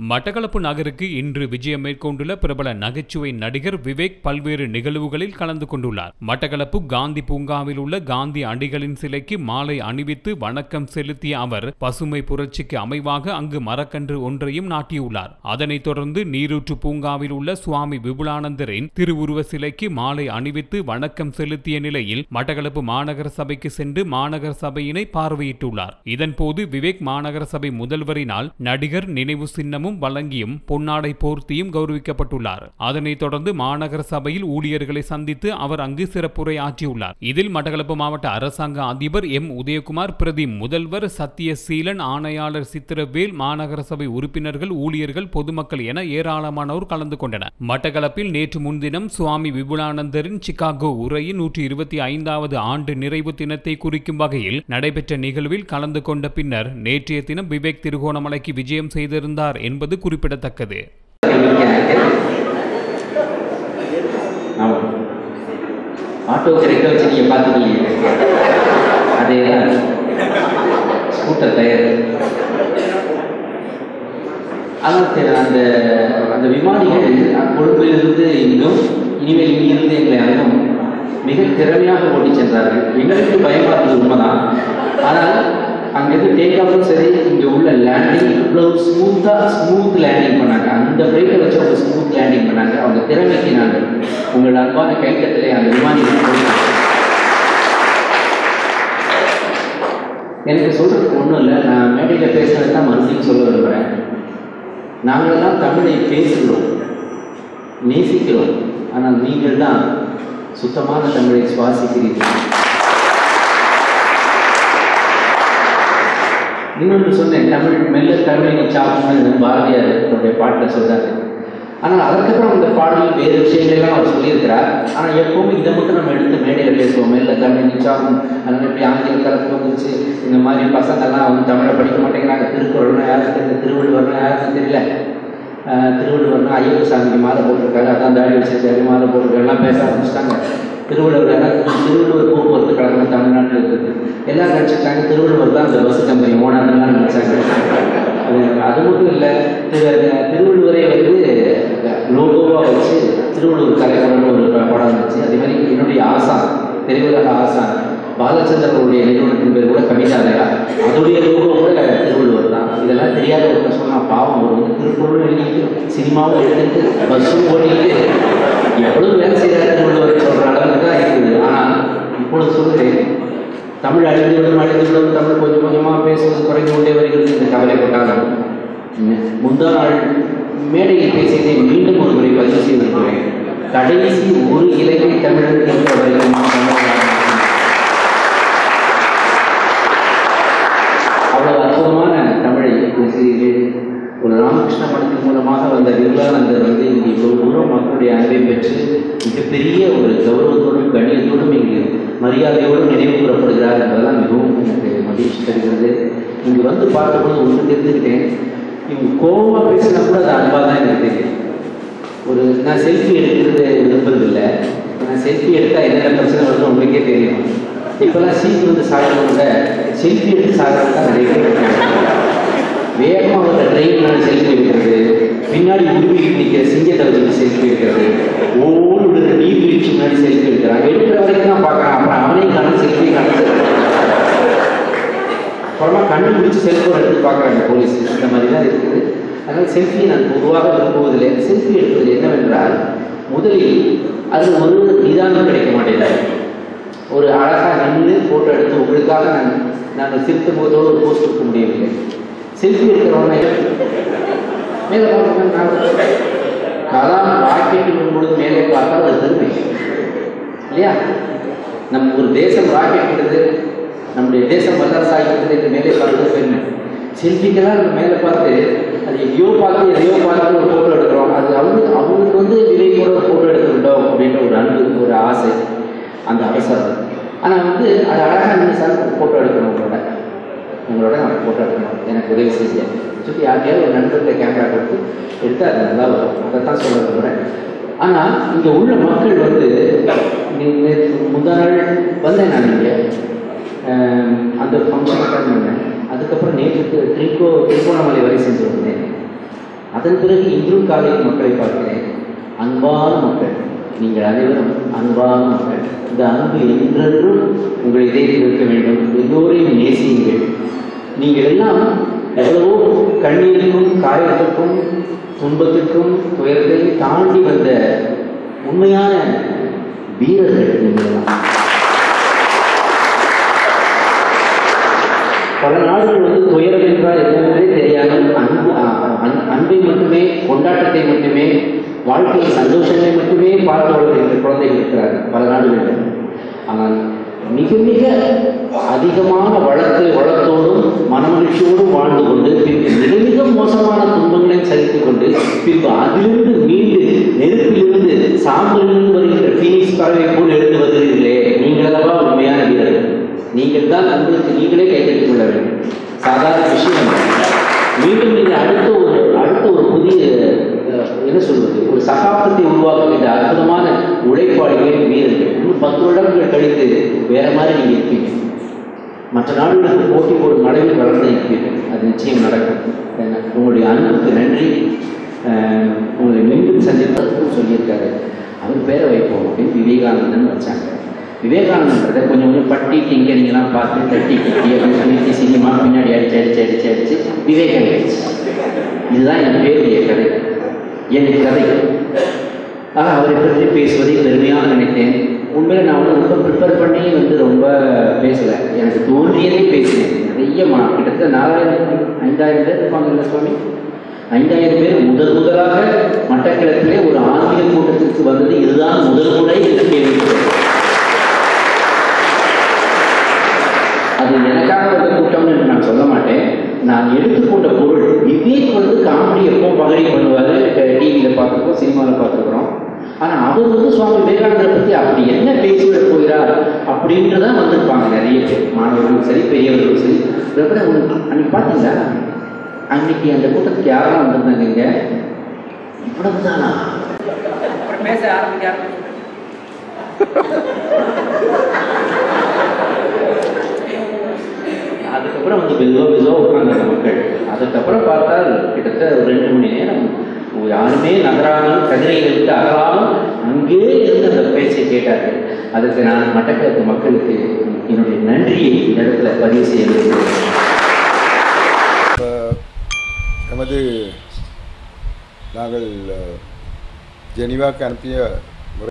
மட்டக்களப்பு நகருக்கு இன்று விஜயம் மேற்கொண்டுள்ள பிரபல நகைச்சுவை நடிகர் விவேக் பல்வேறு நிகழ்வுகளில் கலந்து கொண்டுள்ளார் மட்டக்களப்பு காந்தி பூங்காவில் உள்ள காந்தி அடிகளின் சிலைக்கு மாலை அணிவித்து வணக்கம் செலுத்திய அவர் பசுமை புரட்சிக்கு அமைவாக அங்கு மரக்கன்று ஒன்றையும் நாட்டியுள்ளார் அதனைத் தொடர்ந்து நீரூற்று பூங்காவில் உள்ள சுவாமி விபுலானந்தரின் திருவுருவ சிலைக்கு மாலை அணிவித்து வணக்கம் செலுத்திய நிலையில் மட்டக்களப்பு மாநகர சபைக்கு சென்று மாநகர சபையினை பார்வையிட்டுள்ளார் இதன்போது விவேக் மாநகர சபை முதல்வரினால் நடிகர் நினைவு சின்னமும் வழங்கியும் பொன்னாடை போர்த்தியும் கௌரவிக்கப்பட்டுள்ளார் அதனைத் தொடர்ந்து மாநகர சபையில் ஊழியர்களை சந்தித்து அவர் அங்கு சிறப்புரை ஆற்றியுள்ளார் இதில் மட்டக்களப்பு மாவட்ட அரசாங்க அதிபர் எம் உதயகுமார் பிரதி முதல்வர் சத்தியசீலன் ஆணையாளர் சித்திரவேல் மாநகர சபை உறுப்பினர்கள் ஊழியர்கள் பொதுமக்கள் என ஏராளமானோர் கலந்து கொண்டனர் மட்டக்களப்பில் நேற்று முன்தினம் சுவாமி விபுலானந்தரின் சிகாகோ உரையின் நூற்றி இருபத்தி ஐந்தாவது ஆண்டு நிறைவு தினத்தை குறிக்கும் வகையில் நடைபெற்ற நிகழ்வில் கலந்து கொண்ட பின்னர் நேற்றைய தினம் விவேக் திருகோணமலைக்கு விஜயம் செய்திருந்தார் என்பது குறிப்பிடத்தக்கது ஆமாம் ஆட்டோ கிடைக்க வச்சு நீங்கள் பார்த்துக்கலையே அதே தான் ஸ்கூட்டர் டயர் ஆனால் அந்த அந்த விமானிகள் கொழும்பிலிருந்து இங்கும் இனிமேல் இங்கிருந்து எங்களை அங்கும் மிக திறமையாக ஓட்டிச் சென்றார்கள் எங்களுக்கு பயமாக இருந்தது உண்மைதான் ஆனால் அங்கேருந்து டேக் ஆஃபும் சரி இங்கே உள்ள லேண்டிங் இவ்வளோ ஸ்மூத்தாக ஸ்மூத் லேண்டிங் பண்ணாங்க அந்த ஃப்ளைட்டை வச்சு அவங்க ஸ்மூத் லேண்டிங் பண்ணாங்க அவங்க திறமைக்கு நாங்கள் உங்கள் அன்பான கைத்தட்டிலே அந்த விமானிகள் கொடுத்தாங்க. எனக்கு சொல்றதுக்கு ஒன்றும் இல்லை நான் மேடையில் பேசுறது தான் மறுபடியும் சொல்ல விரும்புகிறேன் நாங்களெல்லாம் தமிழை பேசுகிறோம் நேசிக்கிறோம் ஆனால் நீங்கள் தான் சுத்தமான தமிழை சுவாசிக்கிறீர்கள் இன்னொன்று சொன்னேன் தமிழ் மெல்ல தமிழை சாப்பிட்னு பாரதியார் அவருடைய பாட்டில் சொல்றாரு ஆனால் அதுக்கப்புறம் அந்த பாடலில் வேறு விஷயங்கள்லாம் அவர் சொல்லியிருக்கிறார் ஆனால் எப்பவுமே இதை மட்டும் நம்ம எடுத்து மேடையில் பேசுவோம் மெல்ல தமிழ் நிச்சாகும் அதனால் இப்படி ஆங்கில கலப்பு வந்துருச்சு இந்த மாதிரி பசங்கள்லாம் வந்து தமிழை படிக்க மாட்டேங்கிறாங்க திருக்குறள்னா யாருக்கு தெரியல திருவள்ளுவர்னா யாருக்கும் தெரியல ஆஹ் திருவள்ளுவர்னா ஐயப்ப சாமிக்கு மாலை போட்டிருக்காரு அதான் தாடி வச்சிருக்காரு மாலை போட்டிருக்காரு எல்லாம் பேச ஆரம்பிச்சிட்டாங்க திருவள்ளுவர் எல்லாம் திருவள்ளுவர் போக்குவரத்து கழகம் தமிழ்நாட்டில் இருக்குது எல்லாம் நினச்சிட்டாங்க திருவள்ளுவர் தான் அந்த பஸ் கம்பெனி ஓனார்லாம் நினச்சாங்க அது மட்டும் இல்லை திரு திருவள்ளுவரே வந்து லோகோவாக வச்சு திருவள்ளுவர் கலைஞர்னு ஒரு ப- படம் இருந்துச்சு அதே மாதிரி என்னுடைய ஆசான் திரையுலக ஆசான் பாலச்சந்திரனுடைய நிறுவனத்தின் பேர் கூட கவிதாலயா அதோடைய லோகோ கூட திருவள்ளுவர் தான் இதெல்லாம் தெரியாத ஒருத்தர் சொன்னா பாவம் ஒரு வந்து திருக்குறளும் எழுதிட்டு சினிமாவும் எடுத்துட்டு பஸ்ஸும் ஓடிட்டு எவ்வளவு வேலை செய்யறாரு திருவள்ளுவர் சொல்ற அளவுக்கு தான் இருக்குது ஆனால் இப்பொழுது சொல்கிறேன் தமிழ் அழிந்துவிடும் அழிந்துவிடும் தமிழ் கொஞ்சம் கொஞ்சமாக பேசுவது குறைந்து கொண்டே வருகிறது என்று கவலைப்பட்டாலும் முந்தா நாள் மேடையில் பேசியதை மீண்டும் ஒரு முறை பதிவு செய்திருக்கிறேன் கடைசி ஒரு இலங்கை தமிழர் என்ற வரைக்கும் தமிழர் அவ்வளவு அற்புதமான தமிழை பேசுகிறீர்கள் ஒரு ராமகிருஷ்ண மடத்தின் மூலமாக வந்த விருதானந்தர் வந்து இங்கே இவ்வளவு தூரம் மக்களுடைய அன்பை பெற்று மிகப்பெரிய ஒரு கௌரவத்தோடும் கண்ணியத்தோடும் இங்கு மரியாதையோடும் நினைவு கூறப்படுகிறார் என்பதெல்லாம் மிகவும் எனக்கு மகிழ்ச்சி தருகிறது இங்கு வந்து பார்த்தபோது ஒன்று தெரிஞ்சுக்கிட்டேன் இவங்க கோபமாக பேசினா கூட அது அன்பாக தான் எனக்கு தெரியும் ஒரு நான் செல்ஃபி எடுக்கிறது விரும்புறதில்லை நான் செல்ஃபி எடுத்தால் என்னென்ன பிரச்சனை வருதுன்னு உங்களுக்கே தெரியும் இப்போல்லாம் சீட் வந்து சாகிறவங்க செல்ஃபி எடுத்து சாகிறவங்க தான் நிறைய பேர் இருக்காங்க வேகமாக வர ட்ரெயினில் செல்ஃபி எடுக்கிறது பின்னாடி உருவி நிற்கிற சிங்கத்தை வச்சு செல்ஃபி எடுக்கிறது ஓடு விடுற நீர்வீழ்ச்சி முன்னாடி செல்ஃபி எடுக்கிறான் எடுக்கிற வரைக்கும் தான் பார்க்குறான் அப்புறம் அவனையும் காணும் செல்ஃபி காணும் அப்புறமா கண்ணு முடிச்சு செல்ஃபோன் எடுத்து பார்க்குறாங்க போலீஸ் இந்த மாதிரி தான் இருக்குது அதனால் செல்ஃபியை நான் பொதுவாக விரும்புவதில்லை செல்ஃபி எடுப்பது என்னவென்றால் முதலில் அது ஒரு நிதானம் கிடைக்க மாட்டேங்குது ஒரு அழகாக நின்று ஃபோட்டோ எடுத்து உங்களுக்காக நான் நான் சிரித்த போதோடு ஒரு போஸ்ட் கொடுக்க முடியவில்லை செல்ஃபி எடுக்கிறவங்க மேலே பார்க்கணும் நான் கலாம் ராக்கெட் விடும்பொழுது மேலே பார்த்தால் அது பெருமை இல்லையா நம்ம ஒரு தேசம் ராக்கெட் விடுது நம்முடைய தேசம் வல்லரசாகிறது என்று மேலே பார்த்து பெருமை செல்ஃபிக்கெல்லாம் நம்ம மேலே பார்த்து அது எங்கேயோ பார்த்து எதையோ பார்த்து ஒரு ஃபோட்டோ எடுக்கிறோம் அது அவங்களுக்கு அவங்களுக்கு வந்து விலை கூட ஒரு ஃபோட்டோ எடுத்துக்கிட்டோம் அப்படின்ற ஒரு அன்பு ஒரு ஆசை அந்த அவசரம் ஆனால் வந்து அது அழகாக நின்று சார் ஃபோட்டோ எடுக்கணும் உங்களோட உங்களோட நான் ஃபோட்டோ எடுக்கணும் எனக்கு உதவி செய்ய சுற்றி யார்கிட்டயாவது ஒரு நண்பர்கிட்ட கேமரா கொடுத்து எடுத்து அது நல்லா வரும் அதை தான் சொல்ல விரும்புகிறேன் ஆனால் இங்கே உள்ள மக்கள் வந்து நீ- நேத்து முந்தா நாள் வந்தேன் நான் இங்கே அந்த ஃபங்க்ஷன் அட்டன் பண்ணேன் அதுக்கப்புறம் நேற்றுக்கு ட்ரிகோ திருகோணமலை வரை சென்று வந்தேன் அதன் பிறகு இன்றும் காலை மக்களை பார்க்கிறேன் அன்பான மக்கள் நீங்கள் அனைவரும் அன்பான மக்கள் இந்த அன்பு என்றென்றும் உங்கள் இதயத்தில் இருக்க வேண்டும் எல்லோரையும் நேசியுங்கள் நீங்கள் எல்லாம் எவ்வளவோ கண்ணீருக்கும் காயத்திற்கும் துன்பத்திற்கும் துயரத்தையும் தாண்டி வந்த உண்மையான வீரர்கள் நீங்கள் எல்லாம் பல நாடுகள் வந்து துயரம் என்றால் என்னவென்றே தெரியாமல் அன்பு அ- அன்- அன்பை மட்டுமே கொண்டாட்டத்தை மட்டுமே வாழ்க்கையில் சந்தோஷங்களை மட்டுமே பார்த்து வளர்கின்ற குழந்தைகள் இருக்கிறார்கள் பல நாடுகளில் ஆனால் மிக மிக அதிகமான வளத்தை வளத்தோடும் மனமகிழ்ச்சியோடும் வாழ்ந்து கொண்டு பின்பு மிக மிக மோசமான துன்பங்களை சகித்துக் கொண்டு பின்பு அதிலிருந்து மீண்டு நெருப்பிலிருந்து சாம்பலிலிருந்து வருகின்ற பீனிக்ஸ் பறவை போல் எழுந்து வருகிறீர்களே நீங்களல்லவா உண்மையான வீரர்கள் நீங்கள் தான் உங்களுக்கு நீங்களே கைத்தட்டிக் கொள்ள வேண்டும் சாதாரண விஷயம் அல்ல. மீண்டும் நீங்கள் அடுத்த ஒரு அடுத்த ஒரு புதிய அஹ், என்ன சொல்வது ஒரு சகாப்தத்தை உருவாக்குகின்ற அற்புதமான உழைப்பாளிகள் வீரர்கள் இன்னும் பத்து வருடங்கள் கழித்து வேற மாதிரி நீங்கள் இருப்பீங்க மற்ற நாடுகளுக்கு போட்டி போடும் அளவில் வளர்ந்து இருப்பீர்கள் அது நிச்சயம் நடக்கும் ஏன்னா, உங்களுடைய அன்புக்கு நன்றி அஹ், உங்களை மீண்டும் சந்திப்பதற்கும் சொல்லியிருக்காரு அவர் பேரை வைப்போம் அப்படின்னு விவேகானந்தன் வச்சாங்க விவேகானந்தன்றதை கொஞ்சம் கொஞ்சம் பட்டி டிங்கரிங்கெல்லாம் பார்த்து தட்டி கட்டி அப்படின்னு சொல்லிட்டு சினிமா பின்னாடி அடிச்சு அடிச்சு அடிச்சு அடிச்சு விவேகம் ஆயிடுச்சு இதுதான் என் பேருடைய கதை என் கதை ஆக அவரை பற்றி பேசுவதை பெருமையாக நினைத்தேன் உண்மையில நான் வந்து ரொம்ப ப்ரிப்பேர் பண்ணி வந்து ரொம்ப பேசலை எனக்கு தோன்றியதே பேசினேன் நிறைய மா கிட்டத்தட்ட நாலாயிரம் ஐந்தாயிரம் பேர் இருப்பாங்கல்ல சுவாமி ஐந்தாயிரம் பேர் முதல் முதலாக மட்டக்களத்திலே ஒரு ஆன்மீக கூட்டத்திற்கு வந்தது இதுதான் முதல் முறை என்று கேள்விப்பட்டேன் அது எனக்காக வந்த கூட்டம்னு நான் சொல்ல மாட்டேன் நான் எடுத்துக்கொண்ட பொருள் விவேக் வந்து காமெடி எப்பவும் பகடி பண்ணுவார் டிவியில் பார்த்துருக்கோம் சினிமாவில் பார்த்துருக்குறோம் ஆனால் அவர் வந்து சுவாமி விவேகானந்தரை பற்றி அப்படி என்ன பேசிவிட போகிறார் அப்படின்ட்டு தான் வந்திருப்பாங்க நிறைய பேர் மாணவர்களும் சரி பெரியவர்களும் சரி அதுக்கப்புறம் உங்களுக்கு அன்னைக்கு பார்த்தீங்களா அன்னைக்கு அந்த கூட்டத்துக்கு யாரெல்லாம் வந்திருந்தாங்க இங்க இவ்வளவுதானா அப்புறம் பேச ஆரம்பிக்க அதுக்கப்புறம் வந்து மெதுவாக மெதுவாக உட்கார்ந்தாங்க மக்கள் அதுக்கப்புறம் பார்த்தால் கிட்டத்தட்ட ஒரு ரெண்டு மணி நேரம் யாருமே நகராமல் கதிரையை விட்டு அகலாமல் அங்கே இருந்து அந்த பேச்சை கேட்டார்கள் அதுக்கு நான் மட்டக்களப்பு மக்களுக்கு என்னுடைய நன்றியை இந்த இடத்துல பதிவு செய்ய விரும்புகிறேன் இப்போ நமது நாங்கள் அஹ், ஜெனீவாக்கு அனுப்பிய